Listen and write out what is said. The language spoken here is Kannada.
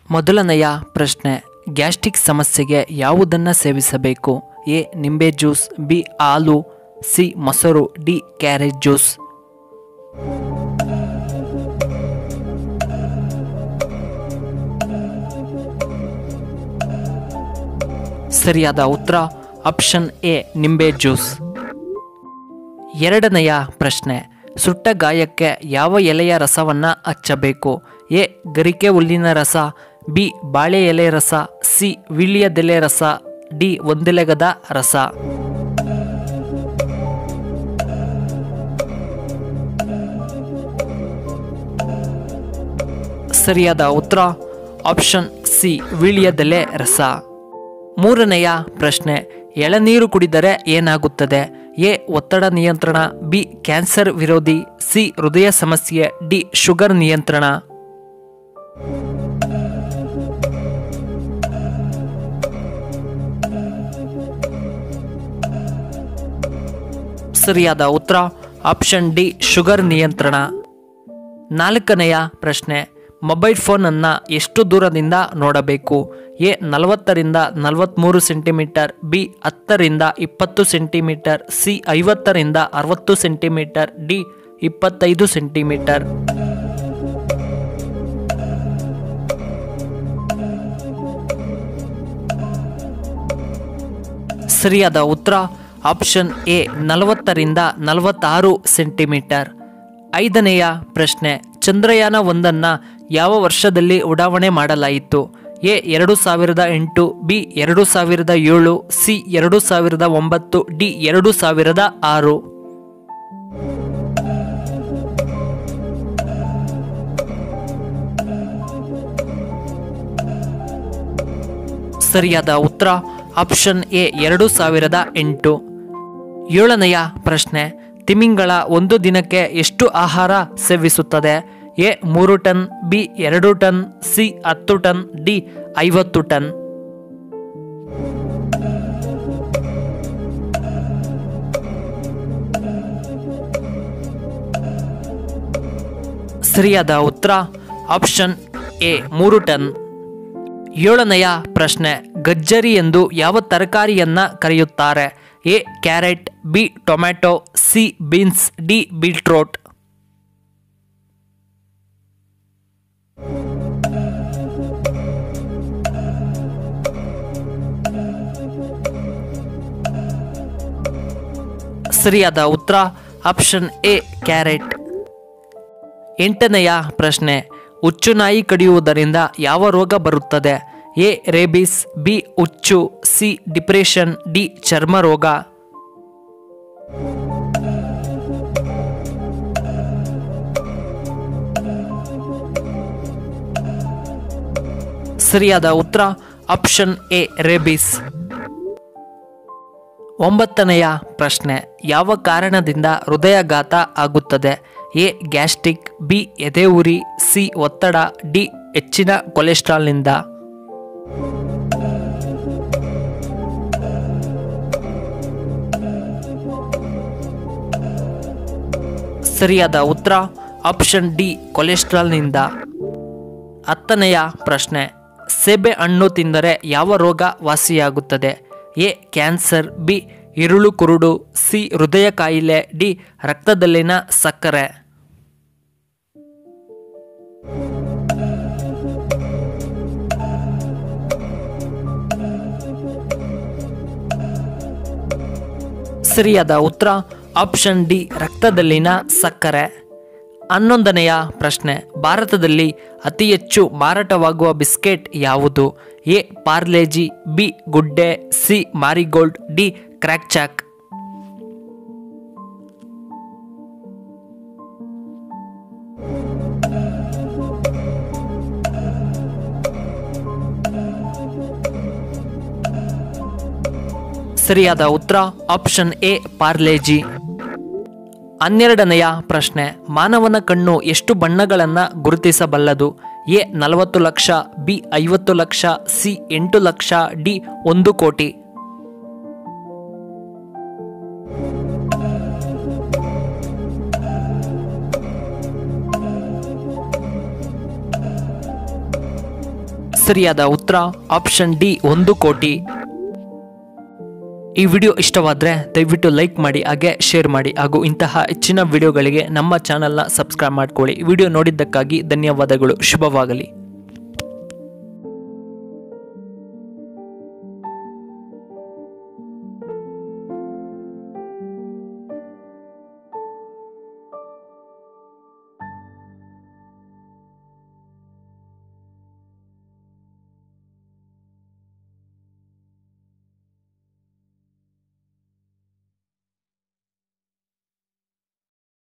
ಮೊದಲನೆಯ ಪ್ರಶ್ನೆ ಗ್ಯಾಸ್ಟ್ರಿಕ್ ಸಮಸ್ಯೆಗೆ ಯಾವುದನ್ನು ಸೇವಿಸಬೇಕು ಎ ನಿಂಬೆ ಜ್ಯೂಸ್ ಬಿ ಹಾಲು ಸಿ ಮೊಸರು ಡಿ ಕ್ಯಾರೆಟ್ ಜ್ಯೂಸ್ ಸರಿಯಾದ ಉತ್ತರ ಆಪ್ಷನ್ ಎ ನಿಂಬೆ ಜ್ಯೂಸ್ ಎರಡನೆಯ ಪ್ರಶ್ನೆ ಸುಟ್ಟ ಗಾಯಕ್ಕೆ ಯಾವ ಎಲೆಯ ರಸವನ್ನು ಹಚ್ಚಬೇಕು ಎ ಗರಿಕೆ ಹುಲ್ಲಿನ ರಸ ಬಿ ಬಾಳೆ ಎಲೆ ರಸ ಸಿ ವಿಳ್ಯದೆಲೆ ರಸ ಡಿ ಒಂದೆಲೆಗದ ರಸ ಸರಿಯಾದ ಉತ್ತರ ಆಪ್ಷನ್ ಸಿ ವಿಳ್ಯದೆಲೆ ರಸ ಮೂರನೆಯ ಪ್ರಶ್ನೆ ಎಳನೀರು ಕುಡಿದರೆ ಏನಾಗುತ್ತದೆ ಎ ಒತ್ತಡ ನಿಯಂತ್ರಣ ಬಿ ಕ್ಯಾನ್ಸರ್ ವಿರೋಧಿ ಸಿ ಹೃದಯ ಸಮಸ್ಯೆ ಡಿ ಶುಗರ್ ನಿಯಂತ್ರಣ ಸರಿಯಾದ ಉತ್ತರ ಆಪ್ಷನ್ ಡಿ ಶುಗರ್ ನಿಯಂತ್ರಣ ನಾಲ್ಕನೆಯ ಪ್ರಶ್ನೆ ಮೊಬೈಲ್ ಫೋನನ್ನು ಎಷ್ಟು ದೂರದಿಂದ ನೋಡಬೇಕು ಎ ನಲವತ್ತರಿಂದ ನಲವತ್ತ್ಮೂರು ಸೆಂಟಿಮೀಟರ್ ಬಿ ಹತ್ತರಿಂದ ಇಪ್ಪತ್ತು ಸೆಂಟಿಮೀಟರ್ ಸಿ ಐವತ್ತರಿಂದ ಅರವತ್ತು ಸೆಂಟಿಮೀಟರ್ ಡಿ ಇಪ್ಪತ್ತೈದು ಸೆಂಟಿಮೀಟರ್ ಸರಿಯಾದ ಉತ್ತರ ಆಪ್ಷನ್ ಎ ನಲವತ್ತರಿಂದ ನಲವತ್ತಾರು ಸೆಂಟಿಮೀಟರ್ ಐದನೆಯ ಪ್ರಶ್ನೆ ಚಂದ್ರಯಾನ ಒಂದನ್ನು ಯಾವ ವರ್ಷದಲ್ಲಿ ಉಡಾವಣೆ ಮಾಡಲಾಯಿತು ಎ ಎರಡು ಸಾವಿರದ ಎಂಟು ಬಿ ಎರಡು ಸಾವಿರದ ಏಳು ಸಿ ಎರಡು ಸಾವಿರದ ಒಂಬತ್ತು ಡಿ ಎರಡು ಸಾವಿರದ ಆರು ಸರಿಯಾದ ಉತ್ತರ ಆಪ್ಷನ್ ಎ ಎರಡು ಸಾವಿರದ ಎಂಟು ಏಳನೆಯ ಪ್ರಶ್ನೆ ತಿಮಿಂಗಳ ಒಂದು ದಿನಕ್ಕೆ ಎಷ್ಟು ಆಹಾರ ಸೇವಿಸುತ್ತದೆ ಎ ಮೂರು ಟನ್ ಬಿ ಎರಡು ಟನ್ ಸಿ ಹತ್ತು ಟನ್ ಡಿ ಐವತ್ತು ಟನ್ ಸರಿಯಾದ ಉತ್ತರ ಆಪ್ಷನ್ ಎ ಮೂರು ಟನ್ ಏಳನೆಯ ಪ್ರಶ್ನೆ ಗಜ್ಜರಿ ಎಂದು ಯಾವ ತರಕಾರಿಯನ್ನ ಕರೆಯುತ್ತಾರೆ A carrot B tomato C beans D beetroot ಸರಿಯಾದ ಉತ್ತರ ಆಪ್ಷನ್ ಎ ಕ್ಯಾರೆಟ್ ಎಂಟನೆಯ ಪ್ರಶ್ನೆ ಹುಚ್ಚುನಾಯಿ ಕಡಿಯುವುದರಿಂದ ಯಾವ ರೋಗ ಬರುತ್ತದೆ ಎ ರೇಬಿಸ್ ಬಿ ಹುಚ್ಚು ಸಿ ಡಿಪ್ರೆಷನ್ ಡಿ ಚರ್ಮ ರೋಗ ಸರಿಯಾದ ಉತ್ತರ ಆಪ್ಷನ್ ಎ ರೇಬಿಸ್ ಒಂಬತ್ತನೆಯ ಪ್ರಶ್ನೆ ಯಾವ ಕಾರಣದಿಂದ ಹೃದಯಾಘಾತ ಆಗುತ್ತದೆ ಎ ಗ್ಯಾಸ್ಟ್ರಿಕ್ ಬಿ ಎದೆ ಉರಿ ಸಿ ಒತ್ತಡ ಡಿ ಹೆಚ್ಚಿನ ಕೊಲೆಸ್ಟ್ರಾಲ್ನಿಂದ ಸರಿಯಾದ ಉತ್ತರ ಆಪ್ಷನ್ ಡಿ ಕೊಲೆಸ್ಟ್ರಾಲ್ನಿಂದ ಹತ್ತನೆಯ ಪ್ರಶ್ನೆ ಸೆಬೆ ಹಣ್ಣು ತಿಂದರೆ ಯಾವ ರೋಗ ವಾಸಿಯಾಗುತ್ತದೆ ಎ ಕ್ಯಾನ್ಸರ್ ಬಿ ಇರುಳು ಕುರುಡು ಸಿ ಹೃದಯ ಕಾಯಿಲೆ ಡಿ ರಕ್ತದಲ್ಲಿನ ಸಕ್ಕರೆ ಸರಿಯಾದ ಉತ್ತರ ಆಪ್ಷನ್ ಡಿ ರಕ್ತದಲ್ಲಿನ ಸಕ್ಕರೆ ಹನ್ನೊಂದನೆಯ ಪ್ರಶ್ನೆ ಭಾರತದಲ್ಲಿ ಅತಿ ಹೆಚ್ಚು ಮಾರಾಟವಾಗುವ ಬಿಸ್ಕೆಟ್ ಯಾವುದು A Parle G B Good Day C Marigold D Krack Jack ಸರಿಯಾದ ಉತ್ತರ ಆಪ್ಷನ್ ಎ ಪಾರ್ಲೇಜಿ ಹನ್ನೆರಡನೆಯ ಪ್ರಶ್ನೆ ಮಾನವನ ಕಣ್ಣು ಎಷ್ಟು ಬಣ್ಣಗಳನ್ನು ಗುರುತಿಸಬಲ್ಲದು ಎ ನಲವತ್ತು ಲಕ್ಷ ಬಿ ಐವತ್ತು ಲಕ್ಷ ಸಿ ಎಂಟು ಲಕ್ಷ ಡಿ ಒಂದು ಕೋಟಿ ಸರಿಯಾದ ಉತ್ತರ ಆಪ್ಷನ್ ಡಿ ಒಂದು ಕೋಟಿ ಈ ವಿಡಿಯೋ ಇಷ್ಟವಾದರೆ ದಯವಿಟ್ಟು ಲೈಕ್ ಮಾಡಿ ಹಾಗೆ ಶೇರ್ ಮಾಡಿ ಹಾಗೂ ಇಂತಹ ಹೆಚ್ಚಿನ ವಿಡಿಯೋಗಳಿಗೆ ನಮ್ಮ ಚಾನಲ್ನ ಸಬ್ಸ್ಕ್ರೈಬ್ ಮಾಡ್ಕೊಳ್ಳಿ ವಿಡಿಯೋ ನೋಡಿದ್ದಕ್ಕಾಗಿ ಧನ್ಯವಾದಗಳು ಶುಭವಾಗಲಿ